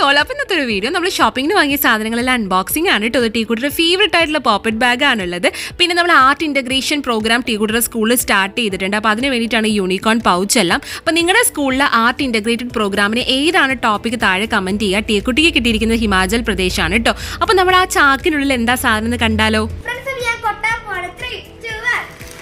All അപ്പം ഇന്നത്തെ ഒരു വീഡിയോ നമ്മൾ ഷോപ്പിങ്ങിന് വാങ്ങിയ സാധനങ്ങളെല്ലാം അൺബോക്സിംഗ് ആണ് കേട്ടോ ടീക്കുട്ടിയുടെ ഫേവറേറ്റ് ആയിട്ടുള്ള പോക്കറ്റ് ബാഗ് ആണുള്ളത് പിന്നെ നമ്മൾ ആർട്ട് ഇൻ്റഗ്രേഷൻ പ്രോഗ്രാം ടീക്കുട്ടിയുടെ സ്കൂളിൽ സ്റ്റാർട്ട് ചെയ്തിട്ടുണ്ട് അപ്പോൾ അതിന് വേണ്ടിയിട്ടാണ് യൂണിക്കോൺ പൗച്ച് എല്ലാം അപ്പോൾ നിങ്ങളുടെ സ്കൂളിലെ ആർട്ട് ഇൻ്റഗ്രേറ്റഡ് പ്രോഗ്രാമിന് ഏതാണ് ടോപ്പിക് താഴെ കമൻറ്റ് ചെയ്യുക ടീക്കുട്ടിക്ക് കിട്ടിയിരിക്കുന്നത് ഹിമാചൽ പ്രദേശാണ് കേട്ടോ അപ്പോൾ നമ്മൾ ആ ചാക്കിനുള്ളിൽ എന്താ സാധനം എന്ന് കണ്ടാലോ ഫ്രണ്ട്സ് ഞാൻ കൊട്ടാൻ പോവാണ് ത്രീ ടു വൺ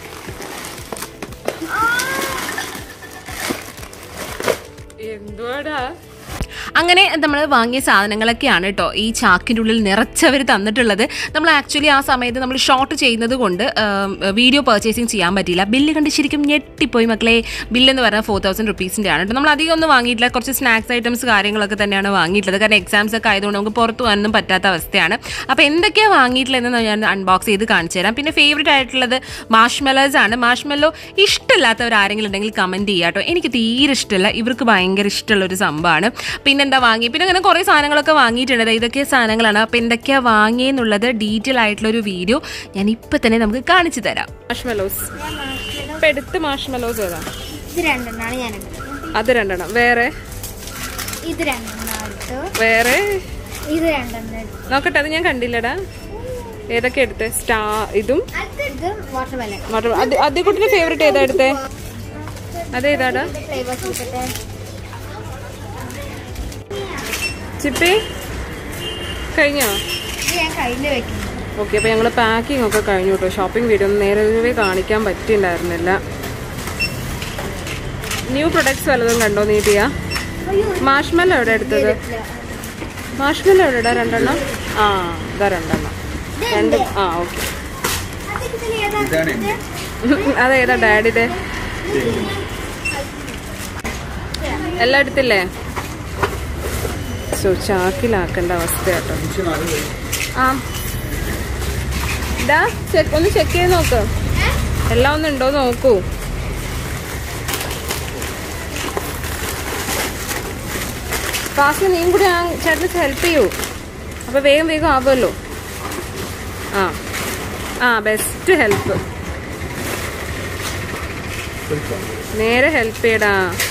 എന്തുവാടാ അങ്ങനെ നമ്മൾ വാങ്ങിയ സാധനങ്ങളൊക്കെയാണ് കേട്ടോ ഈ ചാക്കിൻ്റെ ഉള്ളിൽ നിറച്ചവർ തന്നിട്ടുള്ളത് നമ്മൾ ആക്ച്വലി ആ സമയത്ത് നമ്മൾ ഷോർട്ട് ചെയ്യുന്നത് കൊണ്ട് വീഡിയോ പർച്ചേസിങ് ചെയ്യാൻ പറ്റിയില്ല ബില്ല് കണ്ട് ശരിക്കും ഞെട്ടിപ്പോയി മക്കളെ ബില്ലെന്ന് പറഞ്ഞാൽ ഫോർ തൗസൻഡ് റുപ്പീസിൻ്റെ ആണ് കേട്ടോ നമ്മൾ അധികം ഒന്നും വാങ്ങിയിട്ടില്ല കുറച്ച് സ്നാക്സ് ഐറ്റംസ് കാര്യങ്ങളൊക്കെ തന്നെയാണ് വാങ്ങിയിട്ടുള്ളത് കാരണം എക്സാംസ് ഒക്കെ ആയതുകൊണ്ട് നമുക്ക് പുറത്ത് പോകാനൊന്നും പറ്റാത്ത അവസ്ഥയാണ് അപ്പോൾ എന്തൊക്കെയാണ് വാങ്ങിയിട്ടുള്ളതെന്ന് ഞാൻ അൺബോക്സ് ചെയ്ത് കാണിച്ചു തരാം പിന്നെ ഫേവറേറ്റ് ആയിട്ടുള്ളത് മാഷ്മെലോസ് ആണ് മാഷ്മെല്ലോ ഇഷ്ടമില്ലാത്തവർ ആരെങ്കിലും ഉണ്ടെങ്കിൽ കമൻറ്റ് ചെയ്യുക കേട്ടോ എനിക്ക് തീരെ ഇഷ്ടമില്ല ഇവർക്ക് ഭയങ്കര ഇഷ്ടമുള്ള ഒരു സംഭവമാണ് പിന്നെന്താ വാങ്ങി പിന്നെ അങ്ങനെ കുറേ സാധനങ്ങളൊക്കെ വാങ്ങിയിട്ടുണ്ട് ദാ ഇതൊക്കെ സാധനങ്ങളാണ് അപ്പോൾ എന്തൊക്കെയാണ് വാങ്ങിയെന്നുള്ളത് ഡീറ്റെയിൽ ആയിട്ടുള്ള ഒരു വീഡിയോ ഞാൻ ഇപ്പം തന്നെ നമുക്ക് കാണിച്ചു തരാം മാഷ്മെലോസ് ഇപ്പം എടുത്ത് മാഷ്മെലോസ് ഏതാ ഇത് രണ്ടെണ്ണമാണ് ഞാൻ എടുത്തത് അത് രണ്ടെണ്ണം വേറെ ഇത് രണ്ടെണ്ണം എടുത്തു വേറെ ഇത് രണ്ടെണ്ണം എടുത്തു നോക്കട്ടെ അത് ഞാൻ കണ്ടില്ലടാ ഏതൊക്കെ എടുത്തേ സ്റ്റാ ഇതും ഇത് വാട്ടർ മെലൺ വാട്ടർ അത് അതേ കുട്ടിന്റെ ഫേവറേറ്റ് ഏതാ എടുത്തേ അതേതാടാ ഫ്ലേവേഴ്സ് എടുക്കട്ടെ ചിപ്പി കഴിഞ്ഞോ ഇത് ഞാൻ കയ്യിൽ വെക്കുന്നു ഓക്കെ അപ്പോൾ ഞങ്ങൾ പാക്കിംഗ് ഒക്കെ കഴിഞ്ഞു കേട്ടോ ഷോപ്പിംഗ് വീഡിയോ ഒന്നും നേരെ കാണിക്കാൻ പറ്റിയിട്ടുണ്ടായിരുന്നില്ല ന്യൂ പ്രൊഡക്ട്സ് വല്ലതും കണ്ടോ നീട്ടിയ മാഷ്മല്ല എവിടെ എടുത്തത് മാഷ്മല്ല എവിടെടാ രണ്ടെണ്ണം ആ ഇതാ രണ്ടെണ്ണം രണ്ട് ആ ഓക്കെ അതേതാ ഡാഡിയുടെ എല്ലാം എടുത്തില്ലേ സോ ചാക്കിലാക്കേണ്ട അവസ്ഥ കേട്ടോ ആ ഇതാ ചെക്ക് ഒന്ന് ചെക്ക് ചെയ്ത് നോക്ക് എല്ലാം ഒന്ന് ഉണ്ടോ നോക്കൂ ഫാസ്റ്റ് നീയും കൂടി ആ ചേട്ടന് ഹെൽപ്പ് ചെയ്യൂ അപ്പൊ വേഗം വേഗം ആവുമല്ലോ ആ ആ ബെസ്റ്റ് ഹെൽപ്പ് നേരെ ഹെൽപ്പ് ചെയ്യടാ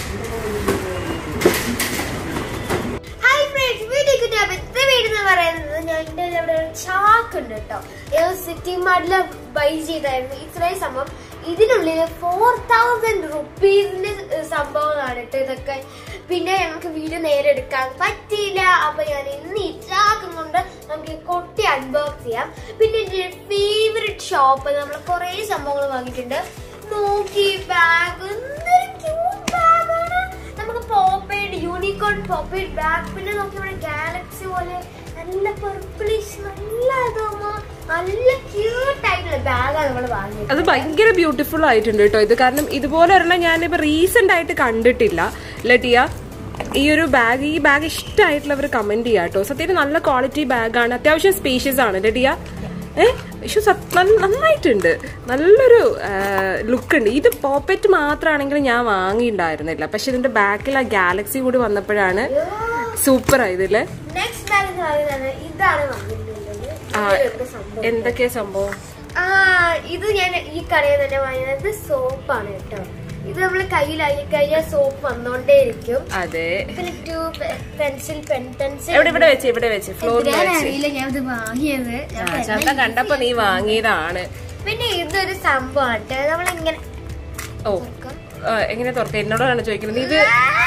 ഹായ് ഫ്രണ്ട്സ് വീഡിയോ കിട്ടിയ ഇത്ര വീട് എന്ന് പറയുന്നത് ഞാൻ എൻ്റെ ഇവിടെ ഒരു ചാക്കുണ്ട് കേട്ടോ ഇത് സിറ്റി മാർട്ടില് ബൈ ചെയ്തായിരുന്നു ഇത്രയും സംഭവം ഇതിനുള്ളിൽ ഫോർ തൗസൻഡ് റുപ്പീസിന്റെ സംഭവമാണ് കേട്ടോ ഇതൊക്കെ പിന്നെ ഞങ്ങൾക്ക് വീഡിയോ നേരെ എടുക്കാൻ പറ്റിയില്ല അപ്പൊ ഞാൻ ഇന്ന് ഈ ചാക്കും കൊണ്ട് നമുക്ക് ഈ കൊട്ടി അൺബോക്സ് ചെയ്യാം പിന്നെ എൻ്റെ ഫേവറേറ്റ് ഷോപ്പ് നമ്മൾ കുറേ സംഭവങ്ങൾ വാങ്ങിയിട്ടുണ്ട് നോക്കി ബാഗ് എന്തൊരു ക്യൂട്ട് ബാഗാണ് നമുക്ക് പോപ്പേഡ് യൂണിക്കോൺ പോപ്പേഡ് ബാഗ് പിന്നെ നോക്കി നമ്മുടെ ഗാലക്സി പോലെ നല്ല പർപ്പിളിഷ് നല്ല ഇതാകുമ്പോ നല്ല ക്യൂട്ട് ആയിട്ടുള്ള ബാഗാണ് നമ്മൾ വാങ്ങിയത് അത് ഭയങ്കര ബ്യൂട്ടിഫുൾ ആയിട്ടുണ്ട് കേട്ടോ ഇത് കാരണം ഇതുപോലെ ഒരെണ്ണം ഞാനിപ്പോൾ റീസെന്റ് ആയിട്ട് കണ്ടിട്ടില്ല ലട്ടിയ ഈ ഒരു ബാഗ് ഈ ബാഗ് ഇഷ്ടമായിട്ടുള്ളവർ കമന്റ് ചെയ്യാം കേട്ടോ സത്യത്തിൽ നല്ല ക്വാളിറ്റി ബാഗാണ് അത്യാവശ്യം സ്പേഷ്യസ് ആണ് ലട്ടിയ ഏ പക്ഷെ സത്- നല്ല- നന്നായിട്ടുണ്ട് നല്ലൊരു ലുക്ക് ഉണ്ട് ഇത് പോപ്പറ്റ് മാത്രമാണെങ്കിൽ ഞാൻ വാങ്ങിയിട്ടുണ്ടായിരുന്നില്ല പക്ഷെ ഇതിന്റെ ബാക്കിൽ ആ ഗാലക്സി കൂടി വന്നപ്പോഴാണ് സൂപ്പർ ആയതില്ലേ നെക്സ്റ്റ് ബാഗ് എന്ന് പറയുന്നത് ഇതാണ് വന്നിട്ടുള്ളത് ആ, ഇതിലൊരു സംഭവം എന്തൊക്കെയാ സംഭവം ആ ഇത് ഞാൻ ഈ കടയിൽ തന്നെ വാങ്ങിയത് സോപ്പാണ് കേട്ടോ ഇത് നമ്മൾ കയ്യിലായി കഴിഞ്ഞാൽ സോപ്പ് വന്നോണ്ടേയിരിക്കും അതെ പിന്നെ ടു പെൻസിൽ പെൻ പെൻസിൽ എവിടെ ഇവിടെ വെച്ച് ഇവിടെ വെച്ച് ഫ്ലോറിൽ വെച്ച് അറിയില്ല ഞാൻ ഇത് വാങ്ങിയത് ഞാൻ ആ, ചന്ത കണ്ടപ്പോ നീ വാങ്ങിയതാണ് പിന്നെ ഇതൊരു സംഭവമാണ് നമ്മളിങ്ങനെ ഓ ആ, എങ്ങനെ തുറക്ക എന്നോടാണ് ചോദിക്കുന്നത് ഇത്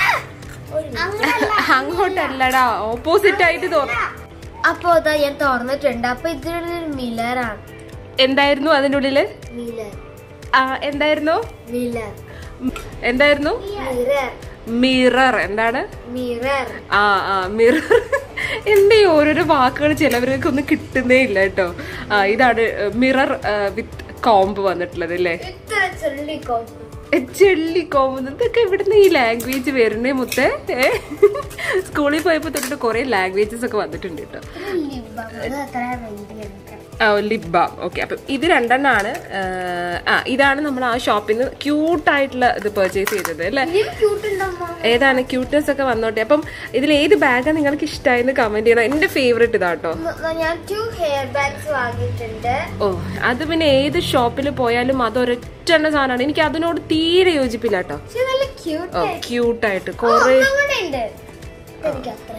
അങ്ങോട്ടല്ലടാ ഓപ്പോസിറ്റ് ആയിട്ട് തുറ അപ്പൊ അതാ ഞാൻ തുറന്നിട്ടുണ്ട് അപ്പൊ ഇതിലൊരു മിലറാണ് എന്തായിരുന്നു അതിന്റെ ഉള്ളില് മിലർ ആ എന്തായിരുന്നു മിലർ എന്തായിരുന്നു മിറർ മിറർ എന്താണ് മിറർ ആ ആ മിറർ എന്തേ ഓരോരോ വാക്കുകൾ ചിലവർക്ക് ഒന്നും കിട്ടുന്നേ ഇല്ല കേട്ടോ ആ ഇതാണ് മിറർ വിത്ത് കോംബ് വന്നിട്ടുള്ളത് അല്ലേ ഇത്ര ചൊല്ലിക്കോ ചെള്ളി കോമ്പ് ഇതൊക്കെ ഇവിടുന്ന് ഈ ലാംഗ്വേജ് വരുന്നേ മുത്തേ ഏ? സ്കൂളിൽ പോയപ്പോ തൊട്ടിട്ട് കുറെ ലാംഗ്വേജസ് ഒക്കെ വന്നിട്ടുണ്ട് കേട്ടോ അത്ര വലിയ ലിപ് ബാം ഓക്കെ അപ്പം ഇത് രണ്ടെണ്ണാണ് ആ, ആ ഇതാണ് നമ്മൾ ആ ഷോപ്പിൽ നിന്ന് ക്യൂട്ട് ആയിട്ടുള്ള ഇത് പർച്ചേസ് ചെയ്തത് അല്ലേ ഇത് ക്യൂട്ട് ഉണ്ടമ്മ ഏതാണ് ക്യൂട്ട്നെസ് ഒക്കെ വന്നോട്ടെ അപ്പം ഇതിൽ ഏത് ബാഗാണ് നിങ്ങൾക്ക് ഇഷ്ടമായെന്ന് കമന്റ് ചെയ്യണം എന്റെ ഫേവറേറ്റ് ഇതാട്ടോ ഞാൻ ടു ഹെയർ ബാഗ്സ് വാങ്ങിയിട്ടുണ്ട് ഓ അത് പിന്നെ ഏത് ഷോപ്പിൽ പോയാലും അത് ഒരൊറ്റെണ്ണ സാധനമാണ് എനിക്ക് അതിനോട് തീരെ യോജിപ്പില്ല കേട്ടോ പക്ഷെ നല്ല ക്യൂട്ട് ഓ ക്യൂട്ടായിട്ട് കുറെ ഉണ്ട് എനിക്ക് അത്ര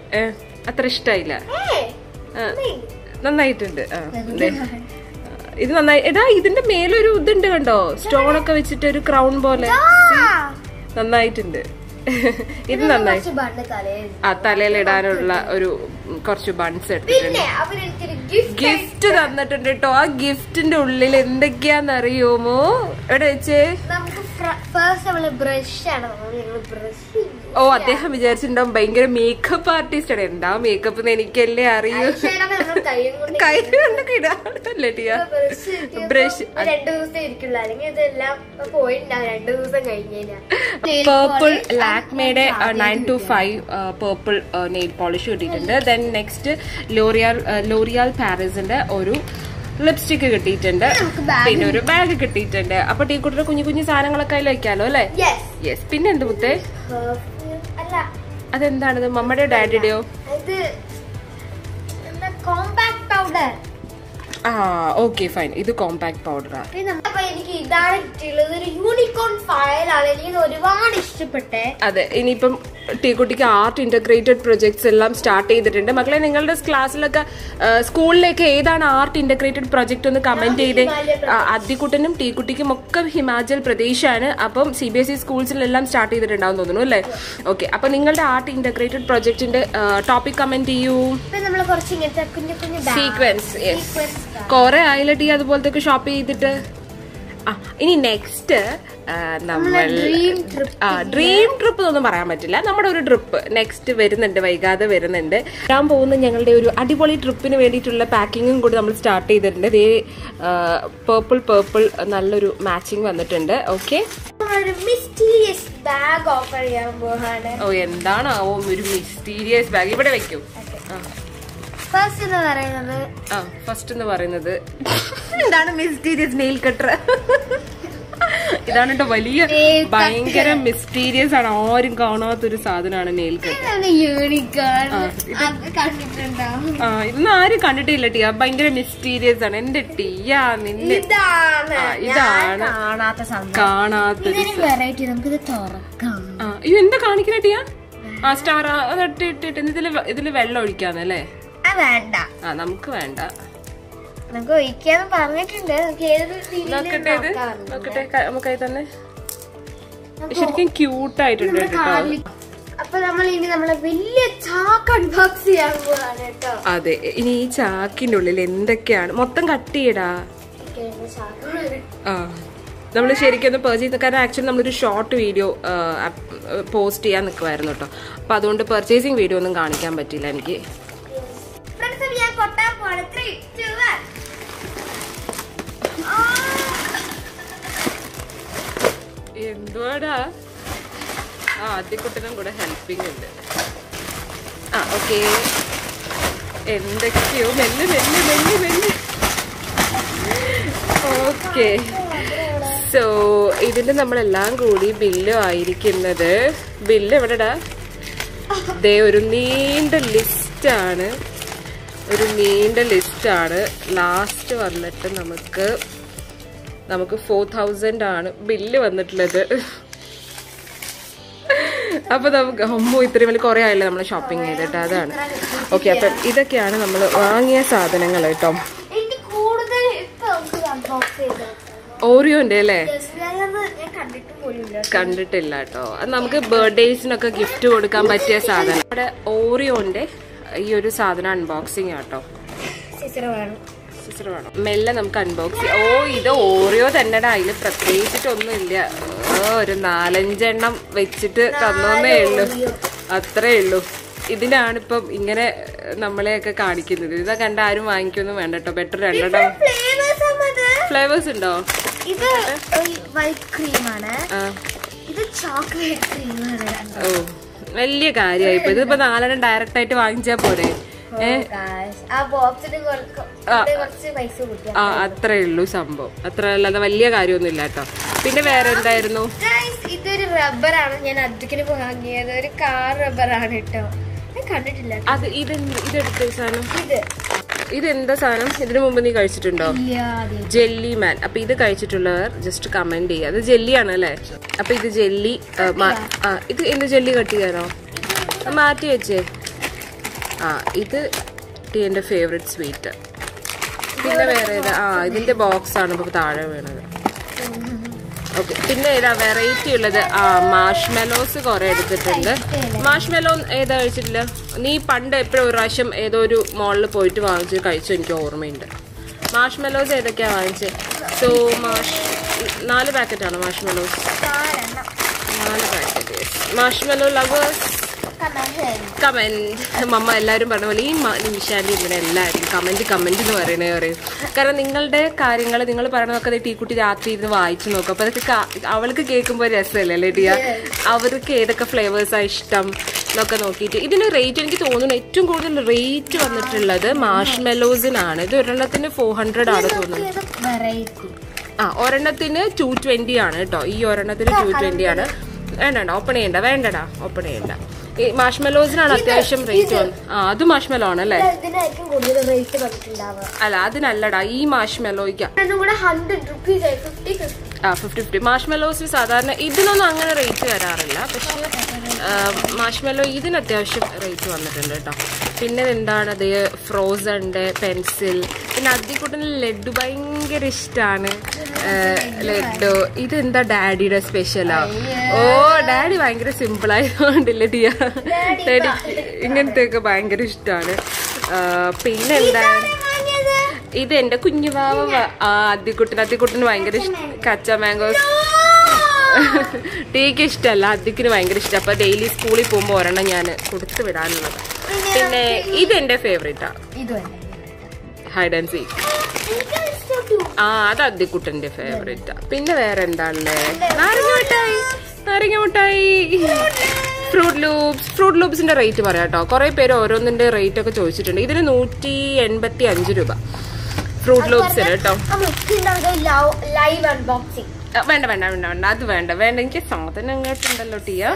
ഏ, അത്ര ഇഷ്ടായില്ല ഏയ്, ആ, ഒന്നുമില്ല. നന്നായിട്ടുണ്ട് ആ, ദേ. ഇത് നന്നായി എടാ ഇതിന്റെ മേലൊരു ഇതുണ്ട് കണ്ടോ സ്റ്റോൺ ഒക്കെ വെച്ചിട്ട് ഒരു ക്രൗൺ പോലെ ആ, നന്നായിട്ടുണ്ട് ഇത് നന്നായി കുറച്ച് ബണ്ണ് തലയിൽ ആ തലയിലിടാനുള്ള ഒരു ഉം, കുറച്ച് ബൺസ് എടുത്തിട്ടുണ്ട് പിന്നെ അവരെനിക്കൊരു ഗിഫ്റ്റ് ഗിഫ്റ്റ് തന്നിട്ടുണ്ട് കേട്ടോ ആ ഗിഫ്റ്റിന്റെ ഉള്ളിൽ എന്തൊക്കെയാന്ന് അറിയുമോ എവിടെ വെച്ചേ നമുക്ക് ഫസ്റ്റ് നമ്മള് ബ്രഷ് ആണ് നമ്മൾ ബ്രഷ് ഓ അദ്ദേഹം വിചാരിച്ചിട്ടുണ്ടാവും ഭയങ്കര മേക്കപ്പ് ആർട്ടിസ്റ്റ് ആണ് എന്താ മേക്കപ്പ് എന്ന് എനിക്കല്ലേ അറിയൂ നമ്മൾ കൈയും കൊണ്ട് കൈ കൊണ്ടൊക്കെ ഇടാണല്ലേ ടിയ ബ്രഷ് ബ്രഷ് രണ്ടു ദിവസം ഇരിക്കുള്ളൂ അല്ലെങ്കിൽ ഇതെല്ലാം പോയിട്ടുണ്ടാവും രണ്ടു ദിവസം കഴിഞ്ഞാൽ പേർപ്പിൾ ലാക്മേയുടെ nine two five purple nail polish കിട്ടിയിട്ടുണ്ട് ദെൻ നെക്സ്റ്റ് ലോറിയാൽ ലോറിയാൽ പാരീസിന്റെ ഒരു ലിപ്സ്റ്റിക് കിട്ടിയിട്ടുണ്ട് നമുക്ക് bag പിന്നെ ഒരു ബാഗ് കിട്ടിയിട്ടുണ്ട് അപ്പൊ ടീ കുട്ടിയുടെ കുഞ്ഞു കുഞ്ഞു സാധനങ്ങളൊക്കെ അതിൽ വെക്കാലോ അല്ലേ യെസ് യെസ് പിന്നെ എന്ത് മുത്തേ അല്ല അതെന്താണത് മമ്മയുടെ ഡാഡിയുടെയോ ഇത് എന്താ കോമ്പാക്ട് പൗഡർ ആ ഓക്കെ ഫൈൻ ഇത് കോമ്പാക്ട് പൗഡറാ പിന്നെ അപ്പൊ എനിക്ക് ഇതാണ് കിട്ടിയുള്ളത് ഒരു യൂണിക്കോൺ ഫയലാണ് എനിക്ക് ഇത് ഒരുപാട് ഇഷ്ടപ്പെട്ടെ അതെ ഇനിയിപ്പം ടീക്കുട്ടിക്ക് ആർട്ട് ഇന്റഗ്രേറ്റഡ് പ്രൊജക്ട്സ് എല്ലാം സ്റ്റാർട്ട് ചെയ്തിട്ടുണ്ട് മക്കളെ നിങ്ങളുടെ ക്ലാസ്സിലൊക്കെ സ്കൂളിലേക്ക് ഏതാണ് ആർട്ട് ഇന്റഗ്രേറ്റഡ് പ്രൊജക്ട് ഒന്ന് കമന്റ് ചെയ്തേ അദ്ദിക്കുട്ടനും ടീക്കുട്ടിക്കും ഒക്കെ ഹിമാചൽ പ്രദേശാണ് അപ്പം സി ബി എസ് ഇ സ്കൂൾസിലെല്ലാം സ്റ്റാർട്ട് ചെയ്തിട്ടുണ്ടാവും തോന്നുന്നു അല്ലേ ഓക്കെ അപ്പൊ നിങ്ങളുടെ ആർട്ട് ഇന്റഗ്രേറ്റഡ് പ്രൊജക്ടിന്റെ ടോപ്പിക് കമന്റ് ചെയ്യൂ ഇപ്പൊ നമ്മള് കുറച്ച് ഇങ്ങനത്തെ കുഞ്ഞു കുഞ്ഞു സീക്വൻസ് യെസ് കൊറേ ആയില്ല ടീ അതുപോലത്തെ ഷോപ്പ് ചെയ്തിട്ട് ആ ഇനി നെക്സ്റ്റ് നമ്മൾ dream trip ആ ഡ്രീം ട്രിപ്പ് എന്നൊന്നും പറയാൻ പറ്റില്ല നമ്മുടെ ഒരു ട്രിപ്പ് നെക്സ്റ്റ് വരുന്നുണ്ട് വൈകാതെ വരുന്നുണ്ട് വരാൻ പോകുന്ന ഞങ്ങളുടെ ഒരു അടിപൊളി ട്രിപ്പിന് വേണ്ടിയിട്ടുള്ള പാക്കിങ്ങും കൂടി നമ്മൾ സ്റ്റാർട്ട് ചെയ്തിട്ടുണ്ട് ഇതേ പേർപ്പിൾ പേർപ്പിൾ നല്ലൊരു മാച്ചിങ് വന്നിട്ടുണ്ട് ഓക്കെ നമ്മളൊരു മിസ്റ്റീരിയസ് ബാഗ് ഓഫർ ചെയ്യാൻ പോവാണ് ഓ എന്താണാവോ ഒരു മിസ്റ്റീരിയസ് ബാഗ് ഇവിടെ വെക്കൂ ആ ഫസ്റ്റ് എന്ന് പറയുന്നത് ആ ഫസ്റ്റ് എന്ന് പറയുന്നത് എന്താണ് മിസ്റ്റീരിയസ് നെയിൽ കട്ടർ ഇതാണ് കേട്ടോ വലിയ Nail cutter. ഭയങ്കര മിസ്റ്റീരിയസ് ആണ് ആരും കാണാത്തൊരു സാധനമാണ് നെയിൽ കട്ടർ യൂണിക്കോൺ ആ, ഇത് കണ്ടിട്ടുണ്ടാവും ആ ഇതൊന്നും ആരും കണ്ടിട്ടില്ല ടിയ ഭയങ്കര മിസ്റ്റീരിയസ് ആണ് എന്റെ ടിയ നിന്നെ ഇതാണ് ആ, ഞാൻ ഇതാണ് കാണാത്ത സംഭവം കാണാത്തൊരു ഇതൊരു വെറൈറ്റി നമുക്കിത് തുറക്കാം ആ അയ്യോ എന്താ കാണിക്കണ ടിയ ആ സ്റ്റാർ അത് ഇട്ട് ഇട്ട് ഇട്ട് ഇതില് വെ- ഇതില് വെള്ളം ഒഴിക്കാന്നല്ലേ ആ വേണ്ട ആ നമുക്ക് വേണ്ട നമുക്ക് ഒഴിക്കാന്ന് പറഞ്ഞിട്ടുണ്ട് നമുക്ക് ഏതൊരു രീതിയിലും നോക്കട്ടെ ഇത് നോക്കാം. നോക്കട്ടെ ക- നമുക്കത് തന്നെ ശരിക്കും ക്യൂട്ട് ആയിട്ടുണ്ട് നമ്മുടെ കേട്ടോ കാലിൽ- അപ്പൊ നമ്മൾ ഇനി നമ്മളെ വലിയ ചാക്ക് അൺബോക്സ് ചെയ്യാൻ പോവാണ് കേട്ടോ അതെ ഇനി ഈ ചാക്കിന്റെ ഉള്ളിൽ എന്തൊക്കെയാണ് മൊത്തം കട്ട് ചെയ്യടാ എനിക്ക് ഇതിന്റെ ചാക്ക് ആ നമ്മൾ ശരിക്കും ഒന്ന് പർച്ചേസ് ചെയ്ത് കാരണം ആക്ച്വലി നമ്മളൊരു ഷോർട്ട് വീഡിയോ പോസ്റ്റ് ചെയ്യാൻ നിൽക്കുമായിരുന്നു കേട്ടോ അപ്പൊ അതുകൊണ്ട് പർച്ചേസിങ് വീഡിയോ ഒന്നും കാണിക്കാൻ പറ്റില്ല എനിക്ക് ഫ്രണ്ട്സ് ഞാൻ കൊട്ടാൻ പോവാണ് ത്രീ ടു വൺ എന്തുവാടാ ആ ആദ്യക്കുട്ടനും കൂടെ ഹെൽപ്പിംഗ് ഉണ്ട് ആ ഓക്കെ എന്തൊക്കെയോ മെല്ലെ മെല്ലെ മെല്ലെ മെല്ലെ ഓക്കെ സോ ഇതിന്റെ നമ്മളെല്ലാം കൂടി ബില്ല് ആയിരിക്കുന്നത് ബില്ല് എവിടെടാ ദേ ഒരു നീണ്ട ലിസ്റ്റാണ് ഒരു നീണ്ട ലിസ്റ്റാണ് ലാസ്റ്റ് വന്നിട്ട് നമുക്ക് നമുക്ക് ഫോർ തൗസൻഡ് ആണ് ബില്ല് വന്നിട്ടുള്ളത് അപ്പൊ നമുക്ക് അമ്മോ ഇത്രയും വലിയ കുറെ ആയില്ലേ നമ്മൾ ഷോപ്പിംഗ് ചെയ്തിട്ട് അതാണ് ഓക്കെ അപ്പം ഇതൊക്കെയാണ് നമ്മൾ വാങ്ങിയ സാധനങ്ങൾ കേട്ടോ എനിക്ക് കൂടുതൽ ഇപ്പൊ നമുക്ക് അൺബോക്സ് ചെയ്ത് ഓറിയോന്റെ അല്ലേ ഞാനത് ഞാൻ കണ്ടിട്ട് പോലും ഇല്ല കണ്ടിട്ടില്ല കേട്ടോ അത് നമുക്ക് ബർത്ത്ഡേസിനൊക്കെ ഗിഫ്റ്റ് കൊടുക്കാൻ പറ്റിയ സാധനം നമ്മുടെ ഓറിയോന്റെ ഈ ഒരു സാധനം അൺബോക്സിങ് ആട്ടോ സിസ്റ്റർ വേണം സിസ്റ്റർ വേണം മെല്ലെ നമുക്ക് അൺബോക്സ് ഓ ഇത് ഓറിയോ തന്നെടാ അതിൽ പ്രത്യേകിച്ചിട്ടൊന്നും ഇല്ല ഓ ഒരു നാലഞ്ചെണ്ണം വെച്ചിട്ട് തന്നോന്നേ ഉള്ളൂ അത്രേ ഉള്ളൂ ഇതിനാണ് ഇപ്പം ഇങ്ങനെ നമ്മളെയൊക്കെ കാണിക്കുന്നത് ഇതാ കണ്ട ആരും വാങ്ങിക്കൊന്നും വേണ്ട കേട്ടോ ബെറ്റർ രണ്ടെണ്ണം ഫ്ലേവേഴ്സ് ആണത് ഫ്ലേവേഴ്സ് ഉണ്ടോ ഇത് വൈറ്റ് ക്രീമാണ് ആ ഇത് ചോക്ലേറ്റ് ക്രീമാണ് ഓ വലിയ കാര്യമായി ഇപ്പൊ ഇതിപ്പോ നാലെണ്ണം ഡയറക്റ്റ് ആയിട്ട് വാങ്ങിച്ചാ പോരെ ഏ ആ ബോക്സിന് കുറച്ച് പൈസ കൂട്ടിയ ആ അത്രേ ഉള്ളൂ സംഭവം അത്ര അല്ലാതെ വലിയ കാര്യമൊന്നും ഇല്ല കേട്ടോ പിന്നെ വേറെ എന്തായിരുന്നു Guys, ഇതൊരു റബ്ബറാണ് ഞാൻ അദ്വക്കിന് വാങ്ങിയത് ഒരു കാർ റബ്ബറാണ് കേട്ടോ ഞാൻ കണ്ടിട്ടില്ല ട്ടോ. അത് ഇത് ഇതെടുത്ത സാധനം ഇത് ഇത് എന്താ സാധനം ഇതിനു മുമ്പ് നീ കഴിച്ചിട്ടുണ്ടോ ഇല്ല അതെ ജെല്ലി മാൻ അപ്പൊ ഇത് കഴിച്ചിട്ടുള്ളവർ ജസ്റ്റ് കമന്റ് ചെയ്യുക അത് ജെല്ലിയാണ് അല്ലേ അപ്പൊ ഇത് ജെല്ലി ഇത് എന്ത് ജെല്ലി കട്ട് ചെയ്യാനോ അത് മാറ്റി വെച്ചേ ആ ഇത് ടീൻ്റെ ഫേവറേറ്റ് സ്വീറ്റ് പിന്നെ വേറെ ഏതാ ആ ഇതിന്റെ ബോക്സ് ആണ് ഇപ്പൊ താഴെ വീണത് ഓക്കെ പിന്നെ ഏതാ വെറൈറ്റി ഉള്ളത് ആ മാഷ് മെലോസ് കുറെ എടുത്തിട്ടുണ്ട് മാഷ് മെലോ ഏതാ കഴിച്ചിട്ടില്ല നീ പണ്ട് എപ്പോഴും ഒരു പ്രാവശ്യം ഏതോ ഒരു മോളിൽ പോയിട്ട് വാങ്ങിച്ച് കഴിച്ചു എനിക്ക് ഓർമ്മയുണ്ട് മാഷ് മെലോസ് ഏതൊക്കെയാ വാങ്ങിച്ചത് സോ മാഷ് നാല് പാക്കറ്റാണ് മാഷ് മെലോസ് നാലെണ്ണം നാല് പാക്കറ്റ് മാഷ് മെലോ ലവേഴ്സ് കമന്റ് മമ്മ എല്ലാവരും പറഞ്ഞ പോലെ ഈ മ- നിമിഷാന്റെ ഇങ്ങനെ എല്ലാവരും കമന്റ് കമന്റ് എന്ന് പറയണേ പറയും കാരണം നിങ്ങളുടെ കാര്യങ്ങൾ നിങ്ങൾ പറയണതൊക്കെ ദേ ടീക്കുട്ടി രാത്രി ഇരുന്ന് വായിച്ചു നോക്കും അപ്പൊ അതൊക്കെ കാ- അവൾക്ക് കേൾക്കുമ്പോൾ രസമല്ലേ അല്ലേ ടിയ അവർക്ക് ഏതൊക്കെ ഫ്ലേവേഴ്സാണ് ഇഷ്ടം എന്നൊക്കെ നോക്കിയിട്ട് ഇതിന് റേറ്റ് എനിക്ക് തോന്നുന്നു ഏറ്റവും കൂടുതൽ റേറ്റ് വന്നിട്ടുള്ളത് മാഷ് മെലോസിനാണ് ഇത് ഒരെണ്ണത്തിന് ഫോർ ഹൺഡ്രഡ് ആണ് തോന്നുന്നു വെറൈറ്റി ആ ഒരെണ്ണത്തിന് ടു ട്വന്റി ആണ് കേട്ടോ ഈ ഒരെണ്ണത്തിന് ടു ട്വന്റി ആണ് വേണ്ട ഓപ്പൺ ചെയ്യണ്ട വേണ്ടടാ ഓപ്പൺ ചെയ്യണ്ട ഈ മാഷ്മെലോസിനാണ് അത്യാവശ്യം റേറ്റ് വന്നത് ആ അത് മാഷ്മെലോ ആണല്ലേ ഇതിനായിരിക്കും കൂടുതൽ റേറ്റ് വന്നിട്ടുണ്ടാവുക അല്ല അതിനല്ലടാ ഈ മാഷ്മെലോയ്ക്ക രണ്ടും കൂടെ ഹൺഡ്രഡ് റുപ്പീസ് ആയി ഫിഫ്റ്റി ഫിഫ്റ്റി ആ ഫിഫ്റ്റി ഫിഫ്റ്റി മാഷ്മെലോസിൽ സാധാരണ ഇതിനൊന്നും അങ്ങനെ റേറ്റ് വരാറില്ല പക്ഷേ മാഷ്മെലോ ഇതിന് അത്യാവശ്യം റേറ്റ് വന്നിട്ടുണ്ട് കേട്ടോ പിന്നെ എന്താണ് അത് ഫ്രോസണ്ട് പെൻസിൽ പിന്നെ അതിക്കൂട്ടിന് ലഡു ഭയങ്കര ഇഷ്ടമാണ് ലഡു ഇതെന്താ ഡാഡിയുടെ സ്പെഷ്യലാ ഓ ഡാഡി ഭയങ്കര സിമ്പിൾ ആയതുകൊണ്ടില്ലേ ടിയ ഡാഡി ഇങ്ങനത്തെ ഒക്കെ ഭയങ്കര ഇഷ്ടമാണ് പിന്നെ എന്താണ് ഇത് എന്റെ കുഞ്ഞുവാവ വ- ആ അദ്ദിക്കുട്ടിന് അദ്ദിക്കുട്ടിന് ഭയങ്കര ഇഷ്ടം കച്ച മാംഗോസ് ടീക്ക് ഇഷ്ടമല്ല അദ്ദിക്കിന് ഭയങ്കര ഇഷ്ടം അപ്പൊ ഡെയിലി സ്കൂളിൽ പോകുമ്പോൾ ഒരെണ്ണം ഞാൻ കൊടുത്തു വിടാനുള്ളത് പിന്നെ ഇത് എന്റെ ഫേവറേറ്റാ ഇതുമല്ല ഹൈഡ് ആൻഡ് സീക്ക് ആ അത് അദ്ദിക്കുട്ടന്റെ ഫേവറേറ്റാ പിന്നെ വേറെ എന്താണല്ലേ നാരങ്ങ മിഠായി നാരങ്ങ മിഠായി ഫ്രൂട്ട് ലൂപ്സ് ഫ്രൂട്ട് ലൂപ്സിന്റെ റേറ്റ് പറയാം കേട്ടോ കുറെ പേര് ഓരോന്നിന്റെ റേറ്റ് ഒക്കെ ചോദിച്ചിട്ടുണ്ട് ഇതിന് നൂറ്റി എൺപത്തി അഞ്ച് രൂപ ഫ്രൂട്ട് ലൂപ്സിന് കേട്ടോ ലൈവ് അൺബോക്സിംഗ് ആ, വേണ്ട വേണ്ട വേണ്ട വേണ്ട അത് വേണ്ട വേണ്ട എനിക്ക് സാധനം അങ്ങോട്ടുണ്ടല്ലോ ടിയ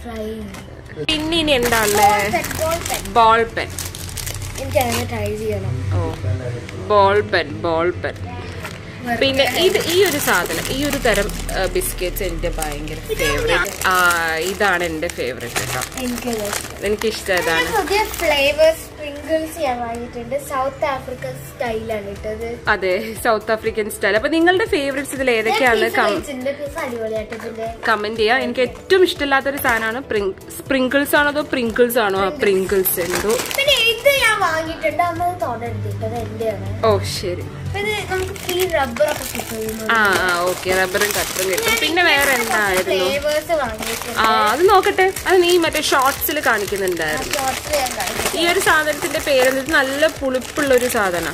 പിന്നെ ഇനി എന്താണല്ലേ ബോൾ പെൻ എനിക്ക് അങ്ങനെ ട്രൈ ചെയ്യണം ഓ ബോൾ പെൻ ബോൾ പെൻ പിന്നെ ഇത് ഈ ഒരു സാധനം ഈ ഒരു തരം ബിസ്ക്കറ്റ്സ് എന്റെ ഭയങ്കര ഫേവറേറ്റ് ആ ഇതാണ് എന്റെ ഫേവറേറ്റ് കേട്ടോ എനിക്ക് എനിക്ക് ഇഷ്ടം ഇതാണ് പുതിയ ഫ്ലേവേഴ്സ് സ്പ്രിങ്കിൾസ് ഞാൻ വാങ്ങിയിട്ടുണ്ട് സൗത്ത് ആഫ്രിക്ക സ്റ്റൈലാണ് ഇട്ടത് അതെ സൗത്ത് ആഫ്രിക്കൻ സ്റ്റൈൽ അപ്പൊ നിങ്ങളുടെ ഫേവറേറ്റ്സ് ഇതിൽ ഏതൊക്കെയാണ് പീസ് അടിപൊളിയായിട്ടിട്ടുണ്ട് കമന്റ് ചെയ്യാം എനിക്ക് ഏറ്റവും ഇഷ്ടമില്ലാത്തൊരു സാധനമാണ് സ്പ്രിങ്കിൾസ് ആണോ അതോ പ്രിങ്കിൾസ് ആണോ ആ പ്രിങ്കിൾസ് എന്തോ പിന്നെ ഇത് ഞാൻ വാങ്ങിയിട്ടുണ്ട് അമ്മ തുടരുന്നത് എന്റെയാണ് ഓ ശരി അപ്പൊ ഇത് നമുക്ക് ഫ്രീ റബ്ബർ ഒക്കെ കിട്ടുന്നു ആ ആ ഓക്കെ റബ്ബറും കട്ടറും കിട്ടും പിന്നെ വേറെ എന്തായിരുന്നു ഫ്ലേവേഴ്സ് വാങ്ങിയിട്ടുണ്ട് ആ അത് നോക്കട്ടെ അത് നീ മറ്റേ ഷോർട്സിൽ കാണിക്കുന്നുണ്ടായിരുന്നു ഷോർട്സ് ഞാൻ കാണിച്ചു ഈ ഒരു സാധനത്തിന്റെ പേര് ഇത് നല്ല പുളിപ്പുള്ള ഒരു സാധന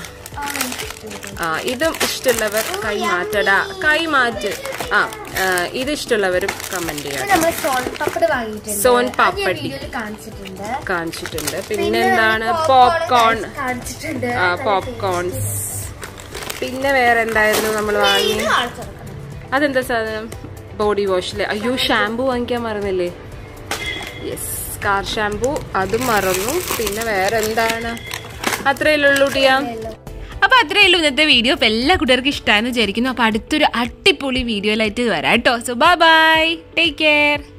ആ ഇതും ഇഷ്ടമുള്ളവർ കൈ മാറ്റടാ കൈ മാറ്റ് ആ ആ, ഇത് ഇഷ്ടമുള്ളവരും കമന്റ് ചെയ്യാം നമ്മൾ സോൺ പപ്പട് വാങ്ങിയിട്ടുണ്ട് സോൻ അത് ഞാൻ പാപ്പടി. വീഡിയോയിൽ കാണിച്ചിട്ടുണ്ട് കാണിച്ചിട്ടുണ്ട് പിന്നെ എന്താണ് പോപ്കോൺ കാണിച്ചിട്ടുണ്ട് ആ പോപ്കോൺസ് പിന്നെ വേറെ എന്തായിരുന്നു നമ്മൾ വാങ്ങി ഇത് കാണിച്ചു കൊടുക്കണം അതെന്താ സാധനം ബോഡി വാഷില് അയ്യോ ഷാമ്പു വാങ്ങിക്കാൻ മറന്നില്ലേ യെസ് കാർ ഷാമ്പു അതും മറന്നു പിന്നെ വേറെ എന്താണ് അത്രയല്ലേ ഉള്ളൂ ടിയ അപ്പൊ അത്രയേ ഉള്ളൂ ഇന്നത്തെ വീഡിയോ അപ്പൊ എല്ലാ കുട്ടികൾക്കും ഇഷ്ടമായെന്ന് വിചാരിക്കുന്നു അപ്പൊ അടുത്തൊരു അടിപൊളി വീഡിയോയിലായിട്ട് വരാം കേട്ടോ so bye bye take care